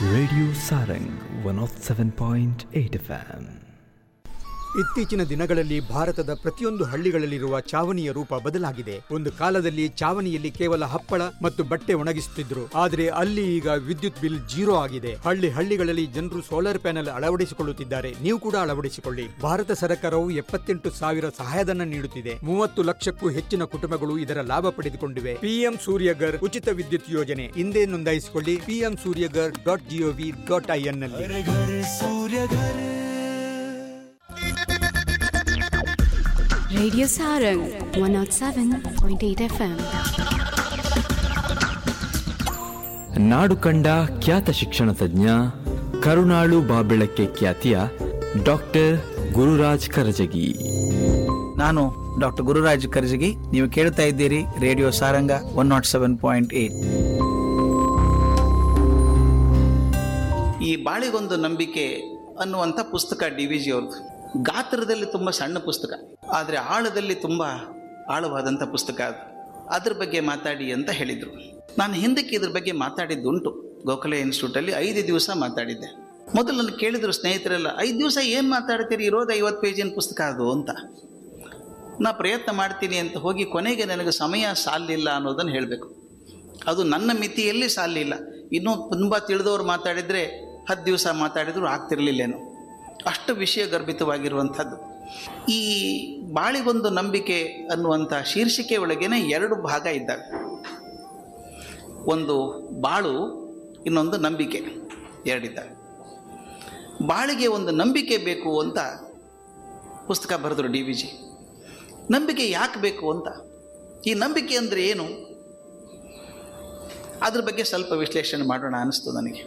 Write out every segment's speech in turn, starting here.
Radio Sarang 107.8 FM. ಇತ್ತೀಚಿನ ದಿನಗಳಲ್ಲಿ ಭಾರತದ ಪ್ರತಿಯೊಂದು ಹಳ್ಳಿಗಳಲ್ಲಿರುವ ಚಾವಣಿಯ ರೂಪ ಬದಲಾಗಿದೆ ಒಂದು ಕಾಲದಲ್ಲಿ ಚಾವಣಿಯಲ್ಲಿ ಕೇವಲ ಹಪ್ಪಳ ಮತ್ತು ಬಟ್ಟೆ ಒಣಗಿಸುತ್ತಿದ್ರು ಆದರೆ ಅಲ್ಲಿ ಈಗ ವಿದ್ಯುತ್ ಬಿಲ್ ಜೀರೋ ಆಗಿದೆ ಹಳ್ಳಿ ಹಳ್ಳಿಗಳಲ್ಲಿ ಜನರು ಸೋಲಾರ್ ಪ್ಯಾನೆಲ್ ಅಳವಡಿಸಿಕೊಳ್ಳುತ್ತಿದ್ದಾರೆ ನೀವು ಕೂಡ ಅಳವಡಿಸಿಕೊಳ್ಳಿ ಭಾರತ ಸರ್ಕಾರವು ಎಪ್ಪತ್ತೆಂಟು ಸಾವಿರ ಸಹಾಯಧನ ನೀಡುತ್ತಿದೆ ಮೂವತ್ತು ಲಕ್ಷಕ್ಕೂ ಹೆಚ್ಚಿನ ಕುಟುಂಬಗಳು ಇದರ ಲಾಭ ಪಡೆದುಕೊಂಡಿವೆ ಪಿಎಂ ಸೂರ್ಯಗರ್ ಉಚಿತ ವಿದ್ಯುತ್ ಯೋಜನೆ ಹಿಂದೆ ನೋಂದಾಯಿಸಿಕೊಳ್ಳಿ PM Suryaghar dot GOV dot IN ನಲ್ಲಿ Radio Sarang 107.8 FM. ನಾಡು ಕಂಡ ಖ್ಯಾತ ಶಿಕ್ಷಣ ತಜ್ಞ ಕರುಣಾಳು ಬಾಬೆಳಕ್ಕೆ ಖ್ಯಾತಿಯ ಡಾಕ್ಟರ್ ಗುರುರಾಜ್ ಕರಜಗಿ ನಾನು ಡಾಕ್ಟರ್ ಗುರುರಾಜ್ ಕರ್ಜಗಿ ನೀವು ಕೇಳ್ತಾ ಇದ್ದೀರಿ radio Saranga one nought seven point eight ಈ ಬಾಳಿಗೊಂದು ನಂಬಿಕೆ ಅನ್ನುವಂಥ ಪುಸ್ತಕ ಡಿ ವಿ ಜಿ ಅವ್ರದ್ದು ಗಾತ್ರದಲ್ಲಿ ತುಂಬ ಸಣ್ಣ ಪುಸ್ತಕ ಆದರೆ ಆಳದಲ್ಲಿ ತುಂಬ ಆಳವಾದಂಥ ಪುಸ್ತಕ ಅದು ಅದ್ರ ಬಗ್ಗೆ ಮಾತಾಡಿ ಅಂತ ಹೇಳಿದರು ನಾನು ಹಿಂದಕ್ಕೆ ಇದ್ರ ಬಗ್ಗೆ ಮಾತಾಡಿದ್ದುಂಟು ಗೋಖಲೆ ಇನ್ಸ್ಟಿಟ್ಯೂಟಲ್ಲಿ ಐದು ದಿವಸ ಮಾತಾಡಿದ್ದೆ ಮೊದಲು ನನ್ನ ಕೇಳಿದ್ರು ಸ್ನೇಹಿತರೆಲ್ಲ ಐದು ದಿವಸ ಏನು ಮಾತಾಡ್ತೀರಿ ಇರೋದು ಐವತ್ತು ಪೇಜಿನ ಪುಸ್ತಕ ಅದು ಅಂತ ನಾ ಪ್ರಯತ್ನ ಮಾಡ್ತೀನಿ ಅಂತ ಹೋಗಿ ಕೊನೆಗೆ ನನಗೆ ಸಮಯ ಸಾಲಿಲ್ಲ ಅನ್ನೋದನ್ನು ಹೇಳಬೇಕು ಅದು ನನ್ನ ಮಿತಿಯಲ್ಲಿ ಸಾಲಿಲ್ಲ ಇನ್ನೂ ತುಂಬ ತಿಳಿದವರು ಮಾತಾಡಿದರೆ ಹತ್ತು ದಿವಸ ಮಾತಾಡಿದ್ರು ಆಗ್ತಿರ್ಲಿಲ್ಲೇನೋ ಅಷ್ಟು ವಿಷಯ ಗರ್ಭಿತವಾಗಿರುವಂಥದ್ದು ಈ ಬಾಳಿಗೊಂದು ನಂಬಿಕೆ ಅನ್ನುವಂಥ ಶೀರ್ಷಿಕೆ ಒಳಗೇನೆ ಎರಡು ಭಾಗ ಇದ್ದಾವೆ ಒಂದು ಬಾಳು ಇನ್ನೊಂದು ನಂಬಿಕೆ ಎರಡಿದ್ದಾವೆ ಬಾಳಿಗೆ ಒಂದು ನಂಬಿಕೆ ಬೇಕು ಅಂತ ಪುಸ್ತಕ ಬರೆದರು ಡಿ ವಿ ಜಿ ನಂಬಿಕೆ ಯಾಕೆ ಬೇಕು ಅಂತ ಈ ನಂಬಿಕೆ ಅಂದರೆ ಏನು ಅದ್ರ ಬಗ್ಗೆ ಸ್ವಲ್ಪ ವಿಶ್ಲೇಷಣೆ ಮಾಡೋಣ ಅನಿಸ್ತು ನನಗೆ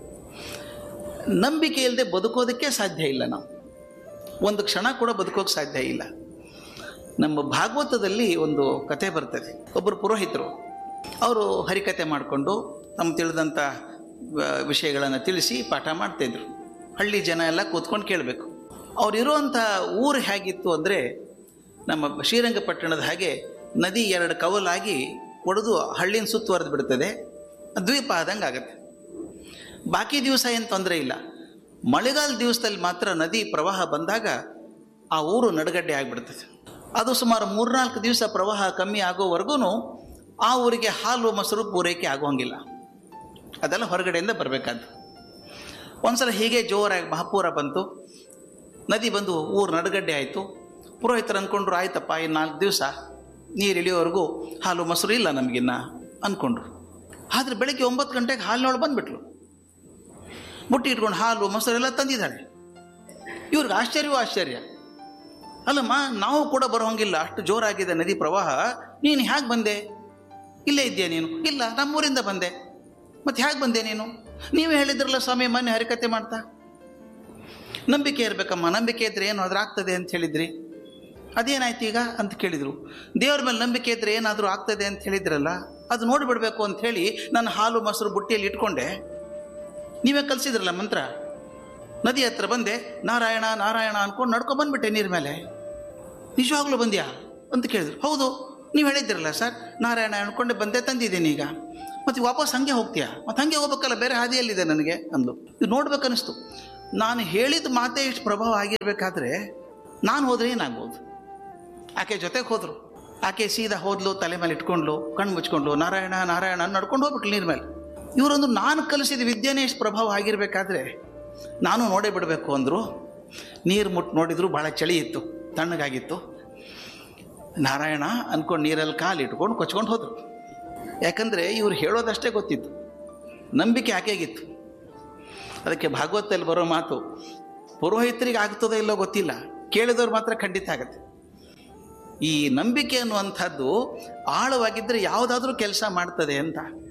ನಂಬಿಕೆ ಇಲ್ಲದೆ ಬದುಕೋದಕ್ಕೆ ಸಾಧ್ಯ ಇಲ್ಲ ನಾವು ಒಂದು ಕ್ಷಣ ಕೂಡ ಬದುಕೋಕೆ ಸಾಧ್ಯ ಇಲ್ಲ ನಮ್ಮ ಭಾಗವತದಲ್ಲಿ ಒಂದು ಕತೆ ಬರ್ತದೆ ಒಬ್ಬರು ಪುರೋಹಿತರು ಅವರು ಹರಿಕತೆ ಮಾಡಿಕೊಂಡು ತಮ್ಮ ತಿಳಿದಂಥ ವಿಷಯಗಳನ್ನು ತಿಳಿಸಿ ಪಾಠ ಮಾಡ್ತಾಯಿದ್ರು ಹಳ್ಳಿ ಜನ ಎಲ್ಲ ಕೂತ್ಕೊಂಡು ಕೇಳಬೇಕು ಅವ್ರು ಇರುವಂಥ ಊರು ಹೇಗಿತ್ತು ಅಂದರೆ ನಮ್ಮ ಶ್ರೀರಂಗಪಟ್ಟಣದ ಹಾಗೆ ನದಿ ಎರಡು ಕವಲಾಗಿ ಒಡೆದು ಹಳ್ಳಿನ ಸುತ್ತುವರೆದು ಬಿಡ್ತದೆ ದ್ವೀಪ ಆದಂಗೆ ಆಗುತ್ತೆ ಬಾಕಿ ದಿವಸ ಏನು ತೊಂದರೆ ಇಲ್ಲ ಮಳೆಗಾಲ ದಿವಸದಲ್ಲಿ ಮಾತ್ರ ನದಿ ಪ್ರವಾಹ ಬಂದಾಗ ಆ ಊರು ನಡುಗಡ್ಡೆ ಆಗಿಬಿಡ್ತದೆ ಅದು ಸುಮಾರು ಮೂರ್ನಾಲ್ಕು ದಿವಸ ಪ್ರವಾಹ ಕಮ್ಮಿ ಆಗೋವರೆಗೂ ಆ ಊರಿಗೆ ಹಾಲು ಮೊಸರು ಪೂರೈಕೆ ಆಗೋಂಗಿಲ್ಲ ಅದೆಲ್ಲ ಹೊರಗಡೆಯಿಂದ ಬರಬೇಕಾದ್ದು ಒಂದ್ಸಲ ಹೀಗೆ ಜೋರಾಗಿ ಮಹಾಪೂರ ಬಂತು ನದಿ ಬಂದು ಊರು ನಡುಗಡ್ಡೆ ಆಯಿತು ಪುರೋಹಿತರು ಅಂದ್ಕೊಂಡ್ರು ಆಯ್ತಪ್ಪ ಇನ್ನು ನಾಲ್ಕು ದಿವಸ ನೀರು ಇಳಿಯೋವರೆಗೂ ಹಾಲು ಮೊಸರು ಇಲ್ಲ ನಮಗಿನ್ನ ಅಂದ್ಕೊಂಡ್ರು ಆದರೆ ಬೆಳಗ್ಗೆ ಒಂಬತ್ತು ಗಂಟೆಗೆ ಹಾಲಿನೊಳಗೆ ಬಂದುಬಿಟ್ಲು ಬುಟ್ಟಿ ಇಟ್ಕೊಂಡು ಹಾಲು ಮೊಸರೆಲ್ಲ ತಂದಿದ್ದಾಳೆ ಇವ್ರಿಗೆ ಆಶ್ಚರ್ಯವೂ ಆಶ್ಚರ್ಯ ಅಲ್ಲಮ್ಮ ನಾವು ಕೂಡ ಬರೋಂಗಿಲ್ಲ ಅಷ್ಟು ಜೋರಾಗಿದೆ ನದಿ ಪ್ರವಾಹ ನೀನು ಹೇಗೆ ಬಂದೆ ಇಲ್ಲೇ ಇದೆಯಾ ನೀನು ಇಲ್ಲ ನಮ್ಮೂರಿಂದ ಬಂದೆ ಮತ್ತೆ ಹೇಗೆ ಬಂದೆ ನೀನು ನೀವೇ ಹೇಳಿದ್ರಲ್ಲ ಸ್ವಾಮಿ ಮೊನ್ನೆ ಹರಿಕತೆ ಮಾಡ್ತಾ ನಂಬಿಕೆ ಇರಬೇಕಮ್ಮ ನಂಬಿಕೆ ಇದ್ರೆ ಏನು ಅದ್ರ ಆಗ್ತದೆ ಅಂತ ಹೇಳಿದ್ರಿ ಅದೇನಾಯ್ತು ಈಗ ಅಂತ ಕೇಳಿದರು ದೇವ್ರ ಮೇಲೆ ನಂಬಿಕೆ ಇದ್ರೆ ಏನಾದರೂ ಆಗ್ತದೆ ಅಂತ ಹೇಳಿದ್ರಲ್ಲ ಅದು ನೋಡಿಬಿಡ್ಬೇಕು ಅಂತ ಹೇಳಿ ನಾನು ಹಾಲು ಮೊಸರು ಬುಟ್ಟಿಯಲ್ಲಿ ಇಟ್ಕೊಂಡೆ ನೀವೇ ಕಲಿಸಿದ್ರಲ್ಲ ಮಂತ್ರ ನದಿ ಹತ್ರ ಬಂದೆ ನಾರಾಯಣ ನಾರಾಯಣ ಅನ್ಕೊಂಡು ನಡ್ಕೊಂಡು ಬಂದ್ಬಿಟ್ಟೆ ನೀರ ಮೇಲೆ ನಿಜವಾಗ್ಲೂ ಬಂದ್ಯಾ ಅಂತ ಕೇಳಿದ್ರು ಹೌದು ನೀವು ಹೇಳಿದ್ರಲ್ಲ ಸರ್ ನಾರಾಯಣ ಅನ್ಕೊಂಡೆ ಬಂದೆ ತಂದಿದ್ದೀನಿ ಈಗ ಮತ್ತು ವಾಪಸ್ ಹಂಗೆ ಹೋಗ್ತೀಯಾ ಮತ್ತು ಹಂಗೆ ಹೋಗ್ಬೇಕಲ್ಲ ಬೇರೆ ಹಾದಿಯಲ್ಲಿದೆ ನನಗೆ ಅಂದ್ಲು ಇದು ನೋಡ್ಬೇಕನ್ನಿಸ್ತು ನಾನು ಹೇಳಿದ ಮಾತೇ ಇಷ್ಟು ಪ್ರಭಾವ ಆಗಿರ್ಬೇಕಾದ್ರೆ ನಾನು ಹೋದ್ರೆ ಏನಾಗ್ಬೋದು ಆಕೆ ಜೊತೆಗೆ ಹೋದರು ಆಕೆ ಸೀದಾ ಹೋದ್ಲು ತಲೆ ಮೇಲೆ ಇಟ್ಕೊಂಡ್ಲು ಕಣ್ಣು ಮುಚ್ಕೊಂಡು ನಾರಾಯಣ ನಾರಾಯಣ ನಡ್ಕೊಂಡು ಹೋಗ್ಬಿಟ್ಲು ನೀರ ಮೇಲೆ ಇವರೊಂದು ನಾನು ಕಲಿಸಿದ ವಿದ್ಯೆನೇ ಇಷ್ಟು ಪ್ರಭಾವ ಆಗಿರಬೇಕಾದ್ರೆ ನಾನು ನೋಡೇ ಬಿಡಬೇಕು ಅಂದರು ನೀರು ಮುಟ್ಟು ನೋಡಿದ್ರು ಭಾಳ ಚಳಿ ಇತ್ತು ತಣ್ಣಗಾಗಿತ್ತು ನಾರಾಯಣ ಅಂದ್ಕೊಂಡು ನೀರಲ್ಲಿ ಕಾಲು ಇಟ್ಕೊಂಡು ಕೊಚ್ಕೊಂಡು ಹೋದರು ಯಾಕಂದರೆ ಇವ್ರು ಹೇಳೋದಷ್ಟೇ ಗೊತ್ತಿತ್ತು ನಂಬಿಕೆ ಆಕೆಗಿತ್ತು ಅದಕ್ಕೆ ಭಾಗವತದಲ್ಲಿ ಬರೋ ಮಾತು ಪುರೋಹಿತರಿಗೆ ಆಗ್ತದೋ ಇಲ್ಲೋ ಗೊತ್ತಿಲ್ಲ ಕೇಳಿದವ್ರು ಮಾತ್ರ ಖಂಡಿತ ಆಗತ್ತೆ ಈ ನಂಬಿಕೆ ಅನ್ನುವಂಥದ್ದು ಆಳವಾಗಿದ್ದರೆ ಯಾವುದಾದ್ರೂ ಕೆಲಸ ಮಾಡ್ತದೆ ಅಂತ